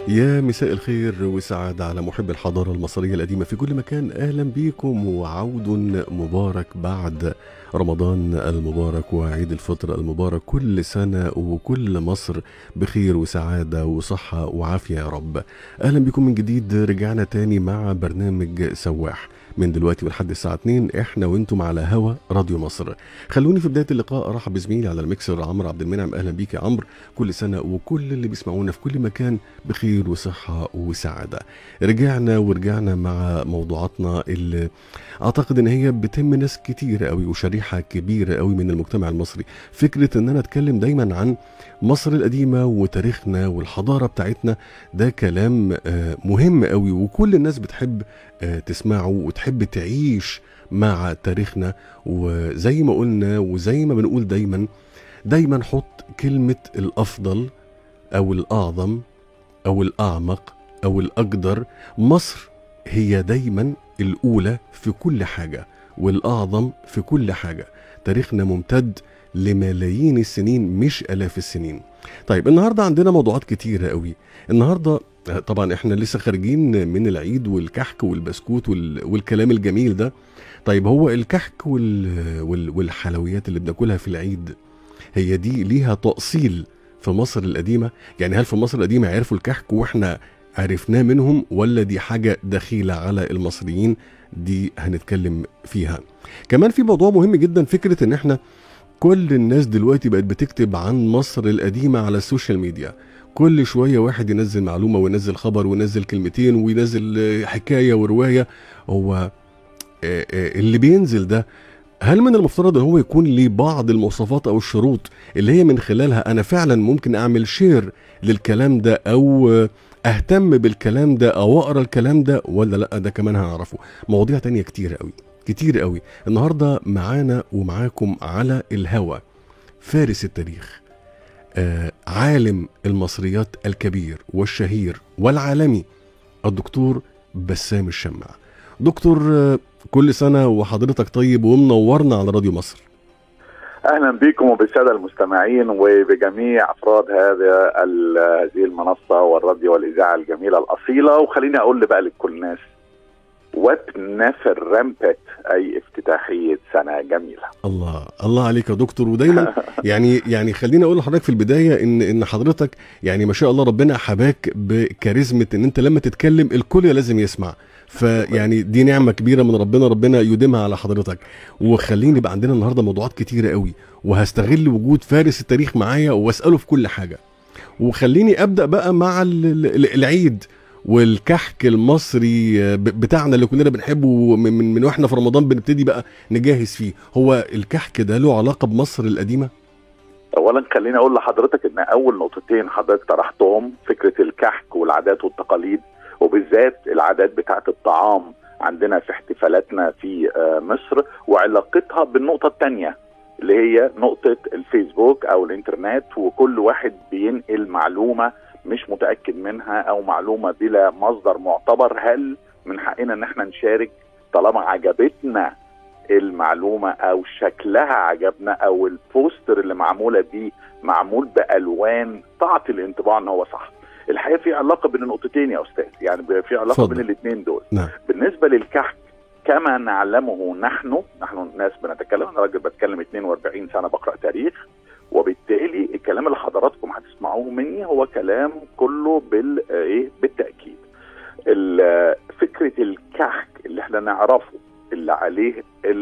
يا مساء الخير والسعادة على محب الحضارة المصرية القديمة في كل مكان أهلا بكم وعود مبارك بعد رمضان المبارك وعيد الفطر المبارك كل سنة وكل مصر بخير وسعادة وصحة وعافية يا رب أهلا بكم من جديد رجعنا تاني مع برنامج سواح من دلوقتي ولحد الساعة 2 احنا وانتم على هوا راديو مصر خلوني في بداية اللقاء ارحب بزميلي على الميكسر عمرو عبد المنعم اهلا بيك يا عمرو كل سنة وكل اللي بيسمعونا في كل مكان بخير وصحة وسعادة رجعنا ورجعنا مع موضوعاتنا اللي اعتقد ان هي بتهم ناس كتير قوي وشريحة كبيرة قوي من المجتمع المصري فكرة ان انا اتكلم دايما عن مصر القديمة وتاريخنا والحضارة بتاعتنا ده كلام آه، مهم قوي وكل الناس بتحب آه، تسمعه وتحب تعيش مع تاريخنا وزي ما قلنا وزي ما بنقول دايما دايما حط كلمة الأفضل أو الأعظم أو الأعمق أو الأقدر مصر هي دايما الأولى في كل حاجة والأعظم في كل حاجة تاريخنا ممتد لملايين السنين مش آلاف السنين طيب النهاردة عندنا موضوعات كتيرة قوي النهاردة آه، طبعا احنا لسه خارجين من العيد والكحك والبسكوت وال... والكلام الجميل ده طيب هو الكحك وال... وال... والحلويات اللي بناكلها في العيد هي دي ليها تأصيل في مصر القديمة يعني هل في مصر القديمة عرفوا الكحك واحنا عرفناه منهم ولا دي حاجة دخيلة على المصريين دي هنتكلم فيها كمان في موضوع مهم جدا فكرة ان احنا كل الناس دلوقتي بقت بتكتب عن مصر القديمة على السوشيال ميديا كل شوية واحد ينزل معلومة وينزل خبر وينزل كلمتين وينزل آه، حكاية ورواية هو آه، آه، اللي بينزل ده هل من المفترض ان هو يكون ليه بعض المواصفات او الشروط اللي هي من خلالها انا فعلا ممكن اعمل شير للكلام ده او آه، اهتم بالكلام ده او اقرا الكلام ده ولا لا ده كمان هنعرفه مواضيع تانية كتير قوي كتير قوي النهارده معانا ومعاكم على الهوا فارس التاريخ آه عالم المصريات الكبير والشهير والعالمي الدكتور بسام الشمع دكتور آه، كل سنة وحضرتك طيب ومنورنا على راديو مصر اهلا بكم وبالساده المستمعين وبجميع افراد هذا ال- هذه المنصه والراديو والاذاعه الجميله الاصيله وخليني اقول بقى لكل الناس وات نفر رمبت اي افتتاحيه سنه جميله الله الله عليك يا دكتور ودايما يعني يعني خليني اقول لحضرتك في البدايه ان ان حضرتك يعني ما شاء الله ربنا حباك بكاريزمه ان انت لما تتكلم الكل لازم يسمع فيعني دي نعمه كبيره من ربنا ربنا يديمها على حضرتك وخليني يبقى عندنا النهارده موضوعات كتيره قوي وهستغل وجود فارس التاريخ معايا واساله في كل حاجه وخليني ابدا بقى مع ال- ال- العيد والكحك المصري ب- بتاعنا اللي كلنا بنحبه من, من, من واحنا في رمضان بنبتدي بقى نجهز فيه هو الكحك ده له علاقه بمصر القديمه اولا خليني اقول لحضرتك ان اول نقطتين حضرتك طرحتهم فكره الكحك والعادات والتقاليد وبالذات العادات بتاعه الطعام عندنا في احتفالاتنا في آه، مصر وعلاقتها بالنقطه الثانيه اللي هي نقطه الفيسبوك او الانترنت وكل واحد بينقل معلومه مش متاكد منها او معلومه بلا مصدر معتبر هل من حقنا ان احنا نشارك طالما عجبتنا المعلومه او شكلها عجبنا او البوستر اللي معموله بيه معمول بالوان تعطي الانطباع ان هو صح الحقيقه في علاقه بين النقطتين يا استاذ يعني ب- في علاقه اتفضل. بين الاثنين دول نعم. بالنسبه للكحك كما نعلمه نحن نحن ناس بنتكلم انا راجل بتكلم 42 سنه بقرا تاريخ وبالتالي الكلام اللي حضراتكم هتسمعوه مني هو كلام كله بال آه، ايه بالتاكيد ال- فكره الكحك اللي احنا نعرفه اللي عليه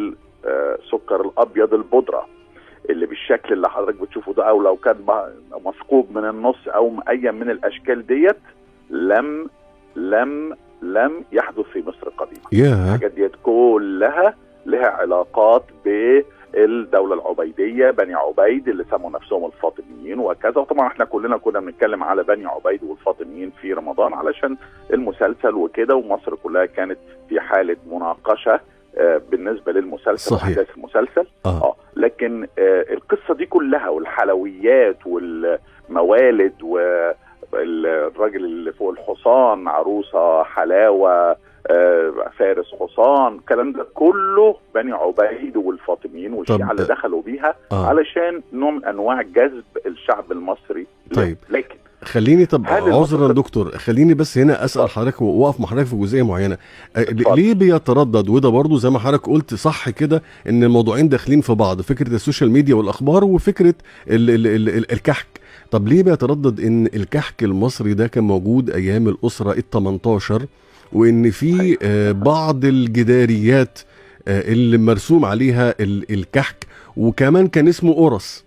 السكر الابيض البودره اللي بالشكل اللي حضرتك بتشوفه ده او لو كان م- مثقوب من النص او اي من الاشكال ديت لم لم لم يحدث في مصر القديمه يا الحاجات ديت كلها لها علاقات بالدوله العبيديه بني عبيد اللي سموا نفسهم الفاطميين وكذا وطبعا احنا كلنا كنا بنتكلم على بني عبيد والفاطميين في رمضان علشان المسلسل وكده ومصر كلها كانت في حاله مناقشه آه، بالنسبه للمسلسل صحيح. واحداث المسلسل اه اه لكن آه القصه دي كلها والحلويات والموالد والراجل اللي فوق الحصان عروسه حلاوه آه فارس حصان الكلام ده كله بني عبيد والفاطميين والشيعه اللي دخلوا بيها آه. علشان نوع من انواع جذب الشعب المصري له. طيب. لكن خليني طب هل عذرا المنطق- دكتور خليني بس هنا اسال حضرتك واقف مع حضرتك في جزئيه معينه أه، ل- اتفضل. ليه بيتردد وده برضو زي ما حضرتك قلت صح كده ان الموضوعين داخلين في بعض فكره السوشيال ميديا والاخبار وفكره ال ال ال ال الكحك طب ليه بيتردد ان الكحك المصري ده كان موجود ايام الاسره ال 18 وان في آه، بعض الجداريات آه، اللي مرسوم عليها ال- الكحك وكمان كان اسمه قرص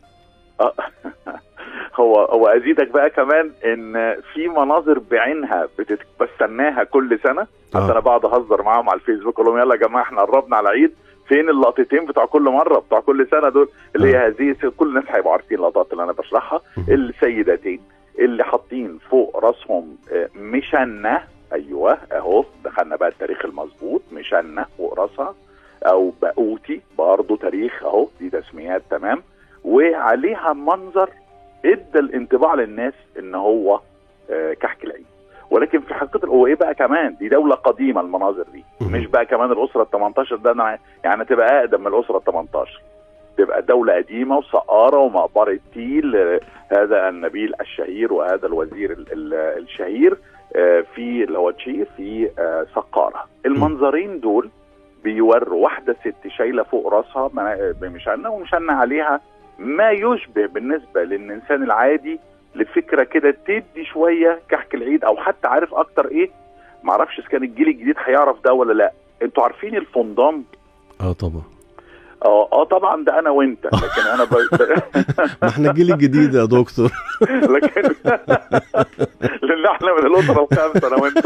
هو هو ازيدك بقى كمان ان في مناظر بعينها بتت- بستناها كل سنه حتى آه. انا بقعد اهزر معاهم على الفيسبوك اقول لهم يلا يا جماعه احنا قربنا على العيد فين اللقطتين بتوع كل مره بتوع كل سنه دول اللي هي هذه كل الناس هيبقوا عارفين اللقطات اللي انا بشرحها مهم. السيدتين اللي حاطين فوق راسهم آه، مشنه ايوه اهو دخلنا بقى التاريخ المظبوط مشنه فوق راسها او باقوتي برضه تاريخ اهو دي تسميات تمام وعليها منظر ادى الانطباع للناس ان هو آه، كحك العيد ولكن في حقيقه هو ايه بقى كمان دي دوله قديمه المناظر دي مهم. مش بقى كمان الاسره ال 18 ده أنا يعني تبقى اقدم من الاسره ال 18 تبقى دولة قديمة وسقارة ومقبرة تيل آه، هذا النبيل الشهير وهذا الوزير ال- ال- الشهير آه، في اللي هو تشير في آه، سقارة المنظرين دول بيوروا واحدة ست شايلة فوق راسها منا- بمشنة ومشنة عليها ما يشبه بالنسبة للإنسان العادي لفكرة كده تدي شوية كحك العيد أو حتى عارف أكتر إيه معرفش إذا كان الجيل الجديد هيعرف ده ولا لا انتوا عارفين الفندام اه طبعا اه اه طبعا ده انا وانت لكن انا ب... ما احنا الجيل الجديد يا دكتور لكن لان احنا من الاسره الخامسه انا وانت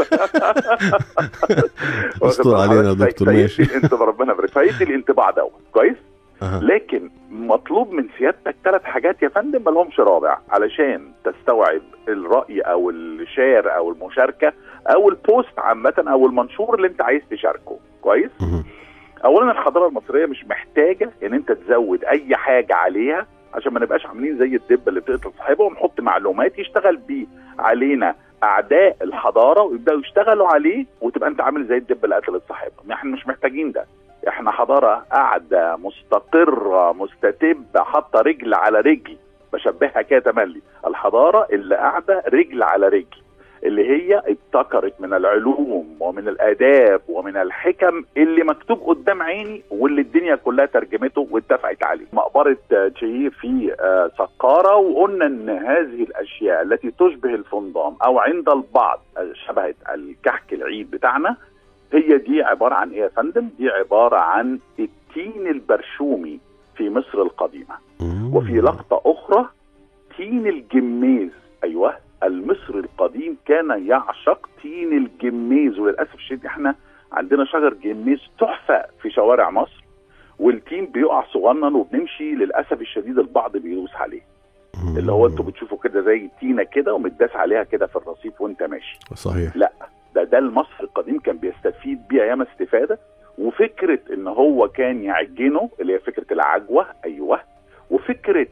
استر علينا يا دكتور ماشي انت ربنا يبارك فيدي الانطباع دوت كويس أها. لكن مطلوب من سيادتك ثلاث حاجات يا فندم ما لهمش رابع علشان تستوعب الراي او الشير او المشاركه او البوست عامه او المنشور اللي انت عايز تشاركه كويس مهم. اولا الحضاره المصريه مش محتاجه ان انت تزود اي حاجه عليها عشان ما نبقاش عاملين زي الدب اللي بتقتل صاحبها ونحط معلومات يشتغل بيه علينا اعداء الحضاره ويبداوا يشتغلوا عليه وتبقى انت عامل زي الدب اللي قتلت صاحبها احنا مش محتاجين ده احنا حضاره قاعده مستقره مستتبه حاطه رجل على رجل بشبهها كده تملي الحضاره اللي قاعده رجل على رجل اللي هي ابتكرت من العلوم ومن الاداب ومن الحكم اللي مكتوب قدام عيني واللي الدنيا كلها ترجمته واتفقت عليه مقبره آه، تشيه في آه، سقاره وقلنا ان هذه الاشياء التي تشبه الفندام او عند البعض آه، شبهت الكحك العيد بتاعنا هي دي عباره عن ايه يا فندم؟ دي عباره عن التين البرشومي في مصر القديمه مم. وفي لقطة أخرى تين الجميز أيوه المصري القديم كان يعشق تين الجميز وللأسف الشديد احنا عندنا شجر جميز تحفة في شوارع مصر والتين بيقع صغنن وبنمشي للأسف الشديد البعض بيدوس عليه مم. اللي هو انتوا بتشوفوا كده زي تينة كده ومتداس عليها كده في الرصيف وانت ماشي صحيح ده ده المصري القديم كان بيستفيد بيها ياما استفاده وفكره ان هو كان يعجنه اللي هي فكره العجوه ايوه وفكره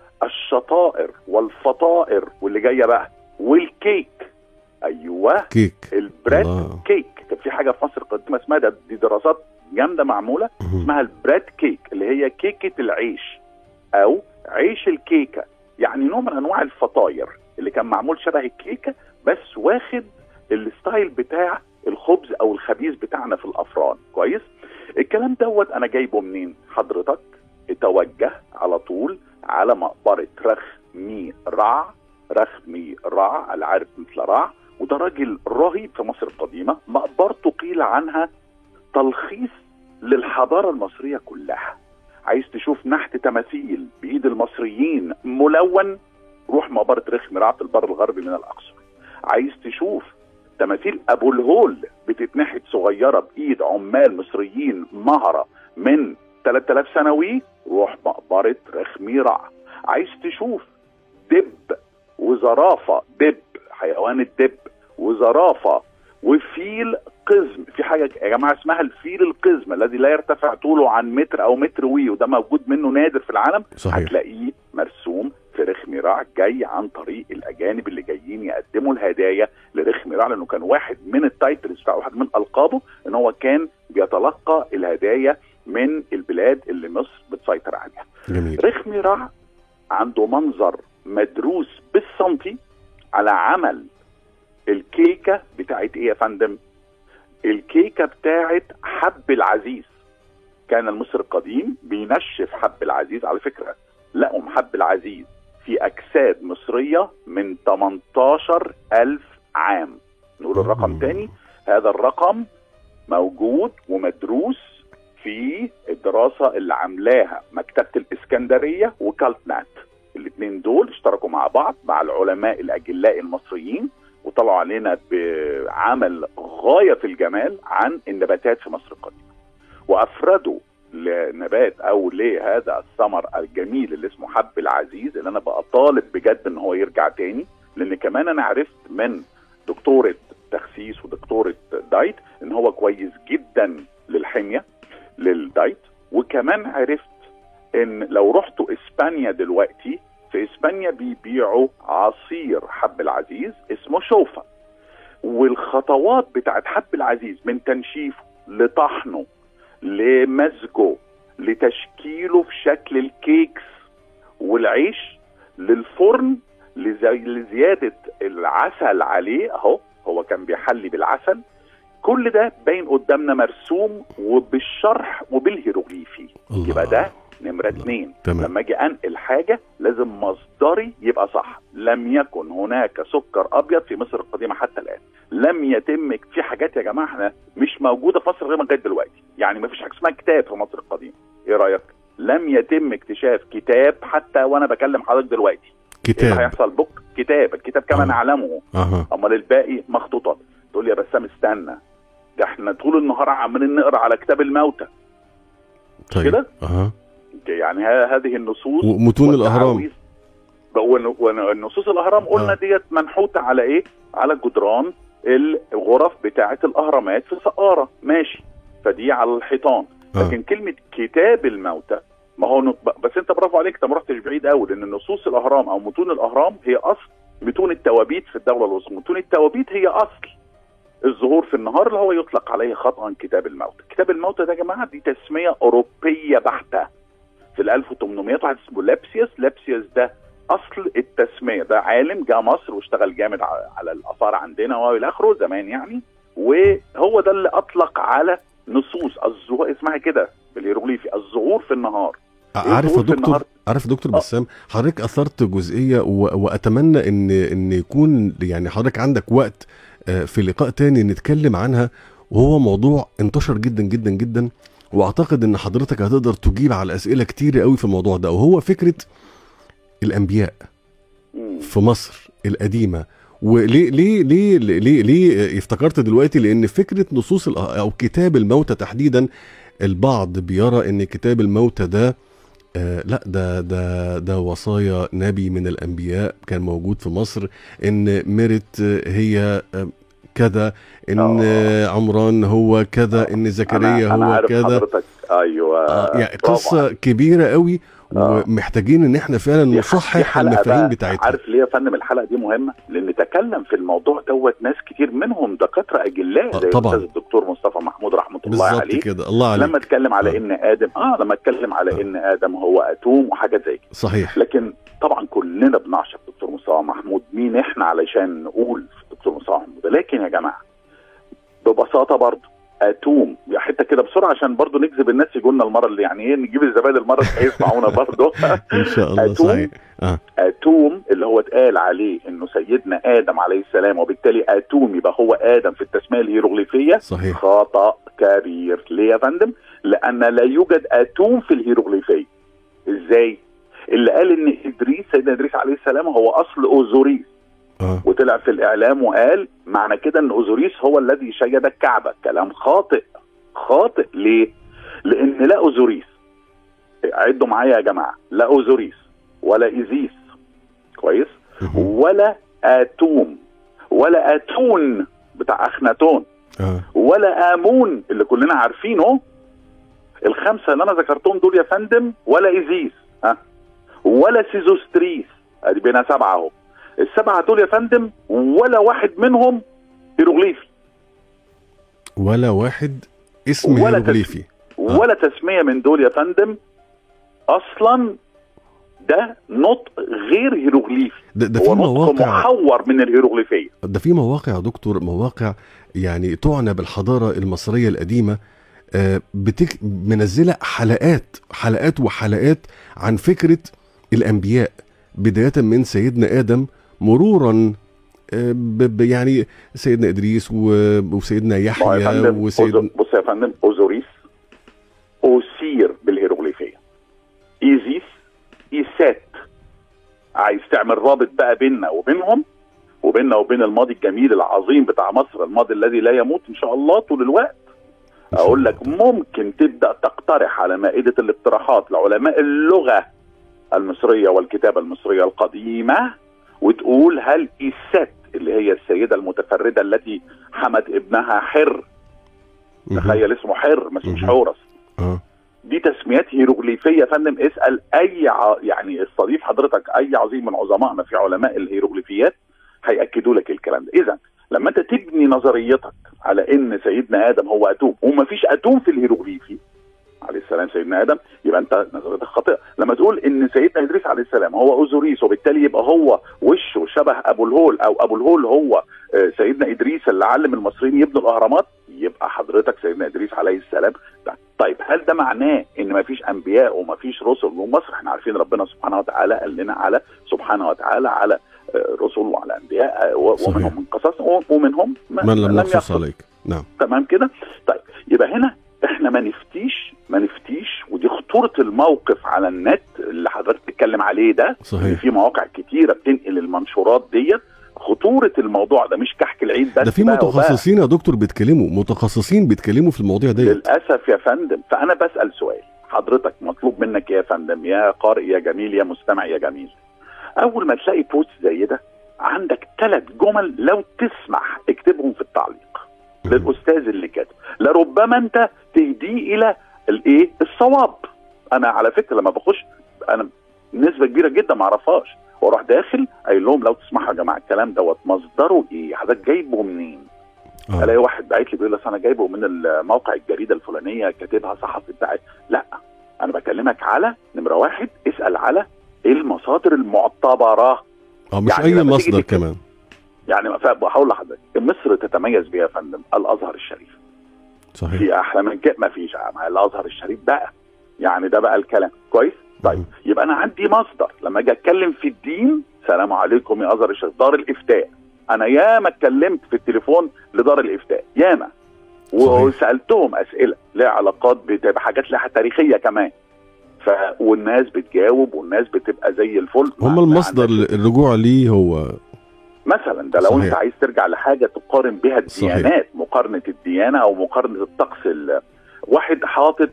الشطائر والفطائر واللي جايه بقى والكيك ايوه كيك البريد الله. كيك كان في حاجه في مصر القديمه اسمها ده دي دراسات جامده معموله مهم. اسمها البريد كيك اللي هي كيكه العيش او عيش الكيكه يعني نوع من انواع الفطاير اللي كان معمول شبه الكيكه بس واخد الستايل بتاع الخبز او الخبيز بتاعنا في الافران كويس الكلام دوت انا جايبه منين حضرتك اتوجه على طول على مقبره رخمي رع رخمي رع العارف مثل رع وده راجل رهيب في مصر القديمه مقبرته قيل عنها تلخيص للحضاره المصريه كلها عايز تشوف نحت تماثيل بايد المصريين ملون روح مقبره رخم رع في البر الغربي من الاقصر عايز تشوف تماثيل ابو الهول بتتنحت صغيره بايد عمال مصريين مهره من 3000 سنوي روح مقبره رخمي رع عايز تشوف دب وزرافه دب حيوان الدب وزرافه وفيل قزم في حاجه يا جماعه اسمها الفيل القزم الذي لا يرتفع طوله عن متر او متر وي وده موجود منه نادر في العالم صحيح هتلاقيه مرسوم في رخ ميراع جاي عن طريق الاجانب اللي جايين يقدموا الهدايا لرخ ميراع لانه كان واحد من التايتلز بتاعه واحد من القابه ان هو كان بيتلقى الهدايا من البلاد اللي مصر بتسيطر عليها. جميل رخ ميراع عنده منظر مدروس بالسنتي على عمل الكيكه بتاعت ايه يا فندم؟ الكيكه بتاعت حب العزيز كان المصري القديم بينشف حب العزيز على فكره لقوا حب العزيز في اجساد مصريه من 18 الف عام نقول الرقم مم. تاني هذا الرقم موجود ومدروس في الدراسه اللي عاملاها مكتبه الاسكندريه وكالتنات الاثنين دول اشتركوا مع بعض مع العلماء الاجلاء المصريين وطلعوا علينا بعمل غايه في الجمال عن النباتات في مصر القديمه وافردوا لنبات او لهذا الثمر الجميل اللي اسمه حب العزيز اللي انا بقى طالب بجد ان هو يرجع تاني لان كمان انا عرفت من دكتوره تخسيس ودكتوره دايت ان هو كويس جدا للحميه للدايت وكمان عرفت ان لو رحتوا اسبانيا دلوقتي في اسبانيا بيبيعوا عصير حب العزيز اسمه شوفه والخطوات بتاعت حب العزيز من تنشيفه لطحنه لمزجه لتشكيله في شكل الكيكس والعيش للفرن لزي لزياده العسل عليه اهو هو كان بيحلي بالعسل كل ده باين قدامنا مرسوم وبالشرح وبالهيروغليفي الله. يبقى ده نمره الله. اتنين تمام لما اجي انقل حاجه لازم مصدري يبقى صح لم يكن هناك سكر ابيض في مصر القديمه حتى الان لم يتم في حاجات يا جماعه احنا مش موجوده في مصر غير لغايه دلوقتي يعني ما فيش حاجه اسمها كتاب في مصر القديمه ايه رايك لم يتم اكتشاف كتاب حتى وانا بكلم حضرتك دلوقتي ايه اللي كتاب هيحصل بك كتاب الكتاب كمان آه. اعلمه اها امال الباقي مخطوطات تقول لي يا بسام استنى ده احنا طول النهار عمالين نقرا على كتاب الموتى طيب كده؟ اها يعني ه- هذه النصوص ومتون الاهرام والتعاويذ. ون- ون- نصوص الاهرام قلنا آه. ديت منحوته على ايه؟ على جدران الغرف بتاعه الاهرامات في سقاره ماشي فدي على الحيطان آه. لكن كلمه كتاب الموتى ما هو ن- بس انت برافو عليك انت ما رحتش بعيد قوي لان نصوص الاهرام او متون الاهرام هي اصل متون التوابيت في الدوله الوسطى متون التوابيت هي اصل الظهور في النهار اللي هو يطلق عليه خطا كتاب الموتى كتاب الموتى ده يا جماعه دي تسميه اوروبيه بحته في ال 1800 واحد اسمه لابسيوس لابسيوس ده اصل التسميه ده عالم جه مصر واشتغل جامد ع- على الاثار عندنا والى اخره زمان يعني وهو ده اللي اطلق على نصوص الظهور اسمها كده بالهيروغليفي الظهور في النهار عارف يا الظهور في دكتور النهار؟ عارف يا دكتور آه. بسام حضرتك اثرت جزئيه و... واتمنى ان ان يكون يعني حضرتك عندك وقت آه، في لقاء تاني نتكلم عنها وهو موضوع انتشر جدا جدا جدا واعتقد ان حضرتك هتقدر تجيب على اسئله كتيره قوي في الموضوع ده وهو فكره الانبياء مم. في مصر القديمه وليه ليه ليه ليه ليه افتكرت دلوقتي لان فكره نصوص الأ- او كتاب الموتى تحديدا البعض بيرى ان كتاب الموتى ده آه لا ده ده ده وصايا نبي من الانبياء كان موجود في مصر ان ميرت آه، هي آه، كذا ان آه. آه، عمران هو كذا ان زكريا أنا- أنا هو عارف كذا حضرتك ايوه آه يعني برافو قصه كبيره قوي آه. ومحتاجين ان احنا فعلا دي ح- دي نصحح حلقة المفاهيم بقى. بتاعتها عارف ليه يا فندم الحلقه دي مهمه؟ لان تكلم في الموضوع دوت ناس كتير منهم دكاتره اجلاء آه، زي طبعاً. الاستاذ الدكتور مصطفى محمود رحمه الله بالظبط عليه كده الله عليك لما اتكلم على آه. ان ادم اه لما اتكلم على آه. ان ادم هو اتوم وحاجات زي كده صحيح لكن طبعا كلنا بنعشق دكتور مصطفى محمود مين احنا علشان نقول في دكتور مصطفى محمود لكن يا جماعه ببساطه برضه اتوم حته كده بسرعه عشان برضه نجذب الناس يجوا لنا المره اللي يعني ايه نجيب الزبائن المره اللي هيسمعونا برضه ان شاء الله أتوم؟ صحيح اه اتوم اللي هو اتقال عليه انه سيدنا ادم عليه السلام وبالتالي اتوم يبقى هو ادم في التسميه الهيروغليفيه صحيح خطا كبير ليه يا فندم؟ لان لا يوجد اتوم في الهيروغليفيه ازاي؟ اللي قال ان ادريس سيدنا ادريس عليه السلام هو اصل اوزوريس اه وطلع في الاعلام وقال معنى كده ان اوزوريس هو الذي شيد الكعبه كلام خاطئ خاطئ ليه؟ لان لا اوزوريس عدوا معايا يا جماعه لا اوزوريس ولا ايزيس كويس؟ مهم. ولا اتوم ولا اتون بتاع اخناتون اه ولا امون اللي كلنا عارفينه الخمسه اللي انا ذكرتهم دول يا فندم ولا ايزيس ها ولا سيزوستريس ادي بينا سبعه اهو السبعه دول يا فندم ولا واحد منهم هيروغليفي ولا واحد اسم ولا هيروغليفي ولا تسميه من دول يا فندم اصلا ده نطق غير هيروغليفي ده, ده في هو نطق مواقع محور من الهيروغليفيه ده في مواقع يا دكتور مواقع يعني تعنى بالحضاره المصريه القديمه آه، بتك... منزله حلقات حلقات وحلقات عن فكره الانبياء بدايه من سيدنا ادم مرورا آه، ب... ب... يعني سيدنا ادريس و... وسيدنا ما هو يا يحيى فندم وسيدنا أوزو- بص يا فندم اوزوريس اوسير بالهيروغليفيه ايزيس ايسات عايز تعمل رابط بقى بيننا وبينهم وبيننا وبين الماضي الجميل العظيم بتاع مصر الماضي الذي لا يموت ان شاء الله طول الوقت اقول لك ممكن تبدا تقترح على مائده الاقتراحات لعلماء اللغه المصريه والكتابه المصريه القديمه وتقول هل ايسات اللي هي السيده المتفرده التي حمت ابنها حر مهم. تخيل اسمه حر مش مش مهم. حورس اه دي تسميات هيروغليفيه يا فندم اسال اي ع... يعني استضيف حضرتك اي عظيم من عظمائنا في علماء الهيروغليفيات هياكدوا لك الكلام ده اذا لما انت تبني نظريتك على ان سيدنا ادم هو اتوم وما فيش اتوم في الهيروغليفي عليه السلام سيدنا ادم يبقى انت نظريتك خاطئه لما تقول ان سيدنا ادريس عليه السلام هو اوزوريس وبالتالي يبقى هو وشه شبه ابو الهول او ابو الهول هو آه، سيدنا ادريس اللي علم المصريين يبنوا الاهرامات يبقى حضرتك سيدنا ادريس عليه السلام ده. طيب هل ده معناه ان ما فيش انبياء وما فيش رسل ومصر احنا عارفين ربنا سبحانه وتعالى قال لنا على سبحانه وتعالى على آه، رسل وعلى انبياء آه، و- صحيح. ومنهم من قصص ومنهم من لم نقصص يقصص. عليك نعم تمام كده طيب يبقى هنا احنا ما نفتيش ما نفتيش ودي خطوره الموقف على النت اللي حضرتك بتتكلم عليه ده ان صحيح في مواقع كتيره بتنقل المنشورات ديت خطوره الموضوع ده مش كحك العيد بس ده في بقى وبقى. متخصصين يا دكتور بيتكلموا متخصصين بيتكلموا في المواضيع ديت للاسف يا فندم فانا بسال سؤال حضرتك مطلوب منك يا فندم يا قارئ يا جميل يا مستمع يا جميل اول ما تلاقي بوست زي ده عندك ثلاث جمل لو تسمح اكتبهم في التعليق مهم. للاستاذ اللي كاتب لربما انت تهديه الى الايه الصواب انا على فكره لما بخش انا نسبه كبيره جدا ما اعرفهاش واروح داخل قايل لهم لو تسمحوا يا جماعه الكلام دوت مصدره ايه حضرتك جايبه منين آه. الاقي واحد باعت لي بيقول لي أصل انا جايبه من الموقع الجريده الفلانيه كاتبها صحفي بتاعي لا انا بكلمك على نمره واحد اسال على ايه المصادر المعتبره اه مش يعني اي لما تيجي مصدر تكتب- كمان يعني هقول لحضرتك مصر تتميز بيها يا فندم الازهر الشريف صحيح في احلى من كده ما فيش مع الازهر الشريف بقى يعني ده بقى الكلام كويس طيب مهم. يبقى انا عندي مصدر لما اجي اتكلم في الدين سلام عليكم يا ازهر الشريف دار الافتاء انا ياما اتكلمت في التليفون لدار الافتاء ياما صحيح. وسالتهم اسئله لها علاقات بتبقى حاجات لها تاريخيه كمان ف والناس بتجاوب والناس بتبقى زي الفل هم ما- ما المصدر عندكش- الرجوع ليه هو مثلا ده لو صحيح. انت عايز ترجع لحاجه تقارن بها الديانات مقارنه الديانه او مقارنه الطقس ال- واحد حاطط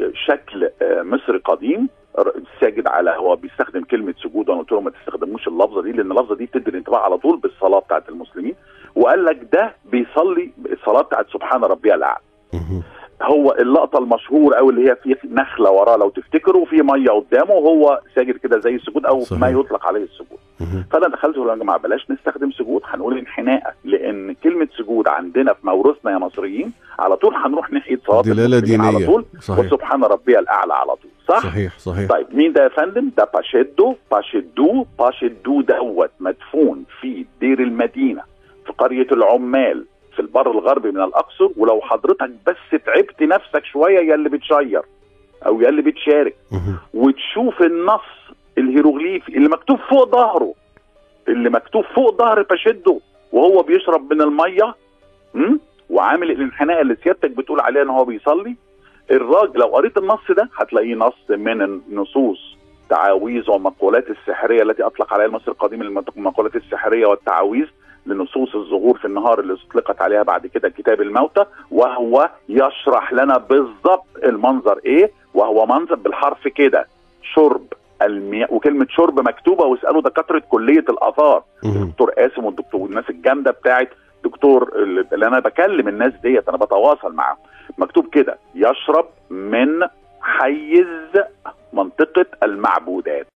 شكل آه، مصري قديم ر- ساجد على هو بيستخدم كلمه سجود وانا قلت له ما تستخدموش اللفظه دي لان اللفظه دي بتدي الانتباه على طول بالصلاه بتاعت المسلمين وقال لك ده بيصلي الصلاه بتاعت سبحان ربي الاعلى مهم. هو اللقطه المشهوره قوي اللي هي في نخله وراه لو تفتكروا وفي ميه قدامه وهو ساجد كده زي السجود او صحيح. ما يطلق عليه السجود مهم. فانا دخلت قلت يا جماعه بلاش نستخدم سجود هنقول انحناء لان كلمه سجود عندنا في موروثنا يا مصريين على طول هنروح ناحيه صلاه دلالة المسلمين على دينية طول صحيح وسبحان ربي الاعلى على طول صح؟ صحيح صحيح طيب مين ده يا فندم؟ ده باشيدو باشيدو باشيدو دوت مدفون في دير المدينه في قريه العمال في البر الغربي من الاقصر ولو حضرتك بس تعبت نفسك شويه يا اللي بتشير او يا اللي بتشارك مهم. وتشوف النص الهيروغليفي اللي مكتوب فوق ظهره اللي مكتوب فوق ظهر باشيدو وهو بيشرب من الميه م? وعامل الانحناء اللي سيادتك بتقول عليه ان هو بيصلي الراجل لو قريت النص ده هتلاقيه نص من النصوص تعاويذ والمقولات السحريه التي اطلق عليها المصري القديم المقولات السحريه والتعاويذ لنصوص الظهور في النهار اللي اطلقت عليها بعد كده كتاب الموتى وهو يشرح لنا بالظبط المنظر ايه وهو منظر بالحرف كده شرب المياه وكلمه شرب مكتوبه واسالوا دكاتره كليه الاثار مهم. الدكتور قاسم والدكتور والناس الجامده بتاعت دكتور اللي انا بكلم الناس ديت انا بتواصل معاهم مكتوب كده يشرب من حيز منطقه المعبودات